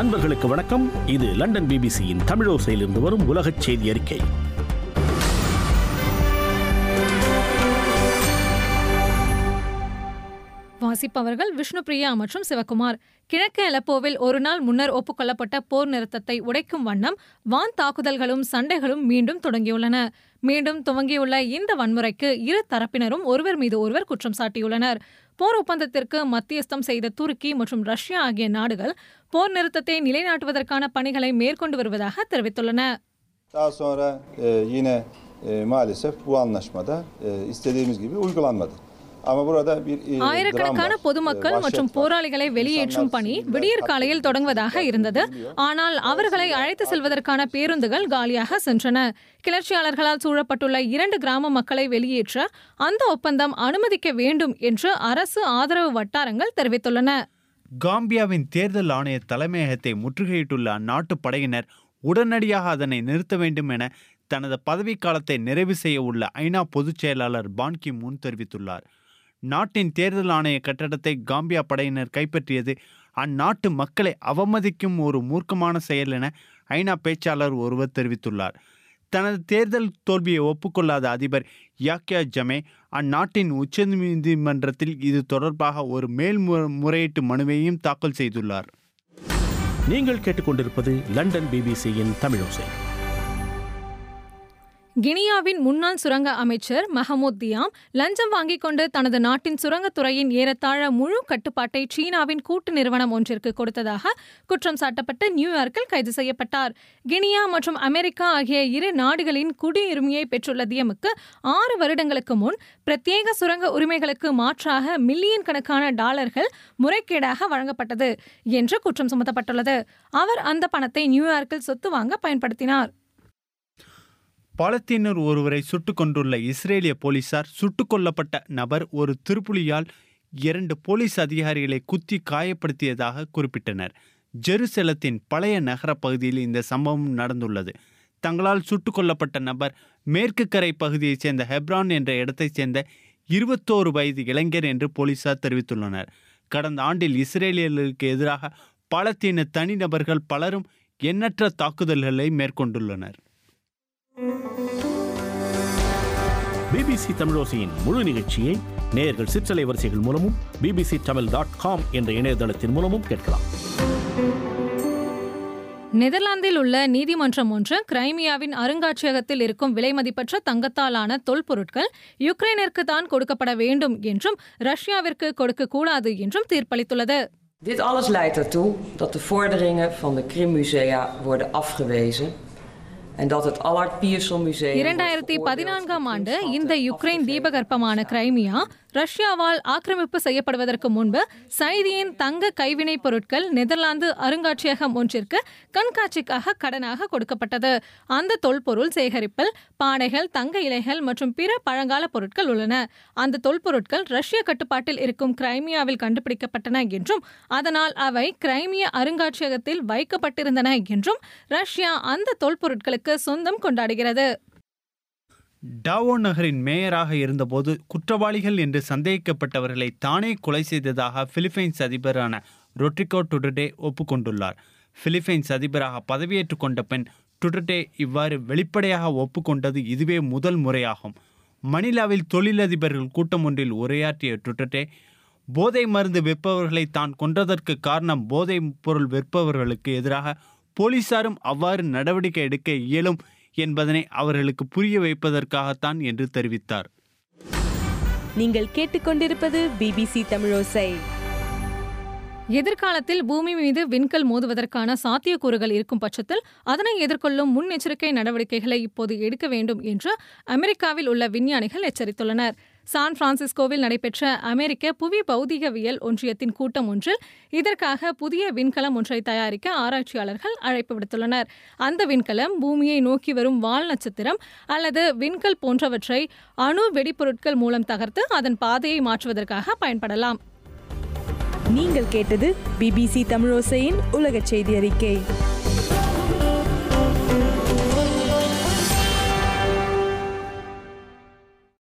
அன்பர்களுக்கு வணக்கம் இது லண்டன் பிபிசியின் தமிழோசையிலிருந்து வரும் உலகச் செய்தி அறிக்கை வாசிப்பவர்கள் விஷ்ணுபிரியா மற்றும் சிவகுமார் கிழக்கு அலப்போவில் ஒரு நாள் முன்னர் ஒப்புக்கொள்ளப்பட்ட போர் நிறுத்தத்தை உடைக்கும் வண்ணம் வான் தாக்குதல்களும் சண்டைகளும் மீண்டும் தொடங்கியுள்ளன மீண்டும் துவங்கியுள்ள இந்த வன்முறைக்கு இரு தரப்பினரும் ஒருவர் மீது ஒருவர் குற்றம் சாட்டியுள்ளனர் போர் ஒப்பந்தத்திற்கு மத்தியஸ்தம் செய்த துருக்கி மற்றும் ரஷ்யா ஆகிய நாடுகள் போர் நிறுத்தத்தை நிலைநாட்டுவதற்கான பணிகளை மேற்கொண்டு வருவதாக தெரிவித்துள்ளன Daha sonra e, yine e, maalesef bu anlaşmada e, istediğimiz gibi uygulanmadı. Ama burada bir e, dram ஆயிரக்கணக்கான var, பொதுமக்கள் e, vahşet மற்றும் var. போராளிகளை வெளியேற்றும் İnsanlar பணி siviller விடியற் காலையில் katledildi, தொடங்குவதாக இருந்தது katlediliyor. ஆனால் அவர்களை அழைத்து செல்வதற்கான பேருந்துகள் காலியாக சென்றன கிளர்ச்சியாளர்களால் சூழப்பட்டுள்ள இரண்டு கிராம மக்களை வெளியேற்ற அந்த ஒப்பந்தம் அனுமதிக்க வேண்டும் என்று அரசு ஆதரவு வட்டாரங்கள் தெரிவித்துள்ளன காம்பியாவின் தேர்தல் ஆணைய தலைமையகத்தை முற்றுகையிட்டுள்ள அந்நாட்டு படையினர் உடனடியாக அதனை நிறுத்த வேண்டும் என தனது பதவிக்காலத்தை நிறைவு செய்ய உள்ள ஐநா பொதுச் செயலாளர் பான் கி மூன் தெரிவித்துள்ளார் நாட்டின் தேர்தல் ஆணைய கட்டடத்தை காம்பியா படையினர் கைப்பற்றியது அந்நாட்டு மக்களை அவமதிக்கும் ஒரு மூர்க்கமான செயல் என ஐநா பேச்சாளர் ஒருவர் தெரிவித்துள்ளார் தனது தேர்தல் தோல்வியை ஒப்புக்கொள்ளாத அதிபர் யாக்கியா ஜமே அந்நாட்டின் உச்சநீதிமன்றத்தில் இது தொடர்பாக ஒரு மேல்முறையீட்டு மனுவையும் தாக்கல் செய்துள்ளார் நீங்கள் கேட்டுக்கொண்டிருப்பது லண்டன் பிபிசியின் தமிழோசை கினியாவின் முன்னாள் சுரங்க அமைச்சர் மஹமூத் தியாம் லஞ்சம் வாங்கிக் கொண்டு தனது நாட்டின் சுரங்கத்துறையின் ஏறத்தாழ முழு கட்டுப்பாட்டை சீனாவின் கூட்டு நிறுவனம் ஒன்றிற்கு கொடுத்ததாக குற்றம் சாட்டப்பட்டு நியூயார்க்கில் கைது செய்யப்பட்டார் கினியா மற்றும் அமெரிக்கா ஆகிய இரு நாடுகளின் குடியுரிமையை பெற்றுள்ள தியமுக்கு ஆறு வருடங்களுக்கு முன் பிரத்யேக சுரங்க உரிமைகளுக்கு மாற்றாக மில்லியன் கணக்கான டாலர்கள் முறைகேடாக வழங்கப்பட்டது என்று குற்றம் சுமத்தப்பட்டுள்ளது அவர் அந்த பணத்தை நியூயார்க்கில் சொத்து வாங்க பயன்படுத்தினார் பாலத்தீனர் ஒருவரை சுட்டுக் கொண்டுள்ள இஸ்ரேலிய போலீசார் சுட்டுக் கொல்லப்பட்ட நபர் ஒரு திருப்புலியால் இரண்டு போலீஸ் அதிகாரிகளை குத்தி காயப்படுத்தியதாக குறிப்பிட்டனர் ஜெருசலத்தின் பழைய நகர பகுதியில் இந்த சம்பவம் நடந்துள்ளது தங்களால் சுட்டுக் கொல்லப்பட்ட நபர் மேற்கு கரை பகுதியைச் சேர்ந்த ஹெப்ரான் என்ற இடத்தைச் சேர்ந்த இருபத்தோரு வயது இளைஞர் என்று போலீசார் தெரிவித்துள்ளனர் கடந்த ஆண்டில் இஸ்ரேலியர்களுக்கு எதிராக பாலத்தீன தனிநபர்கள் பலரும் எண்ணற்ற தாக்குதல்களை மேற்கொண்டுள்ளனர் பிபிசி தமிழோசையின் முழு நிகழ்ச்சியை நேயர்கள் சிற்றலை வரிசைகள் மூலமும் பிபிசி தமிழ் டாட் காம் என்ற இணையதளத்தின் மூலமும் கேட்கலாம் நெதர்லாந்தில் உள்ள நீதிமன்றம் ஒன்று கிரைமியாவின் அருங்காட்சியகத்தில் இருக்கும் விலைமதிப்பற்ற தங்கத்தாலான தொல்பொருட்கள் யுக்ரைனிற்கு தான் கொடுக்கப்பட வேண்டும் என்றும் ரஷ்யாவிற்கு கொடுக்கக்கூடாது என்றும் தீர்ப்பளித்துள்ளது Dit alles leidt ertoe dat de vorderingen van de Krimmusea worden afgewezen en dat het Allard Pierson Museum. இரண்டாயிரத்தி பதினான்காம் ஆண்டு இந்த யுக்ரைன் தீபகற்பமான கிரைமியா ரஷ்யாவால் ஆக்கிரமிப்பு செய்யப்படுவதற்கு முன்பு சைதியின் தங்க கைவினைப் பொருட்கள் நெதர்லாந்து அருங்காட்சியகம் ஒன்றிற்கு கண்காட்சிக்காக கடனாக கொடுக்கப்பட்டது அந்த தொல்பொருள் சேகரிப்பில் பானைகள் தங்க இலைகள் மற்றும் பிற பழங்கால பொருட்கள் உள்ளன அந்த தொல்பொருட்கள் ரஷ்ய கட்டுப்பாட்டில் இருக்கும் கிரைமியாவில் கண்டுபிடிக்கப்பட்டன என்றும் அதனால் அவை கிரைமிய அருங்காட்சியகத்தில் வைக்கப்பட்டிருந்தன என்றும் ரஷ்யா அந்த தொல்பொருட்களுக்கு சொந்தம் கொண்டாடுகிறது டாவோ நகரின் மேயராக இருந்தபோது குற்றவாளிகள் என்று சந்தேகிக்கப்பட்டவர்களை தானே கொலை செய்ததாக பிலிப்பைன்ஸ் அதிபரான ரொட்ரிகோ டுடே ஒப்புக்கொண்டுள்ளார் பிலிப்பைன்ஸ் அதிபராக பதவியேற்றுக் கொண்ட பெண் டுடே இவ்வாறு வெளிப்படையாக ஒப்புக்கொண்டது இதுவே முதல் முறையாகும் மணிலாவில் தொழிலதிபர்கள் கூட்டம் ஒன்றில் உரையாற்றிய டுடே போதை மருந்து விற்பவர்களை தான் கொன்றதற்கு காரணம் போதை பொருள் விற்பவர்களுக்கு எதிராக போலீசாரும் அவ்வாறு நடவடிக்கை எடுக்க இயலும் என்பதனை அவர்களுக்கு புரிய வைப்பதற்காகத்தான் என்று தெரிவித்தார் நீங்கள் கேட்டுக்கொண்டிருப்பது பிபிசி தமிழோசை எதிர்காலத்தில் பூமி மீது விண்கல் மோதுவதற்கான சாத்தியக்கூறுகள் இருக்கும் பட்சத்தில் அதனை எதிர்கொள்ளும் முன்னெச்சரிக்கை நடவடிக்கைகளை இப்போது எடுக்க வேண்டும் என்று அமெரிக்காவில் உள்ள விஞ்ஞானிகள் எச்சரித்துள்ளனர் சான் பிரான்சிஸ்கோவில் நடைபெற்ற அமெரிக்க புவி பௌதிகவியல் ஒன்றியத்தின் கூட்டம் ஒன்றில் இதற்காக புதிய விண்கலம் ஒன்றை தயாரிக்க ஆராய்ச்சியாளர்கள் அழைப்பு விடுத்துள்ளனர் அந்த விண்கலம் பூமியை நோக்கி வரும் வால் நட்சத்திரம் அல்லது விண்கல் போன்றவற்றை அணு வெடிப்பொருட்கள் மூலம் தகர்த்து அதன் பாதையை மாற்றுவதற்காக பயன்படலாம் நீங்கள் கேட்டது பிபிசி தமிழோசையின் உலகச் செய்தி அறிக்கை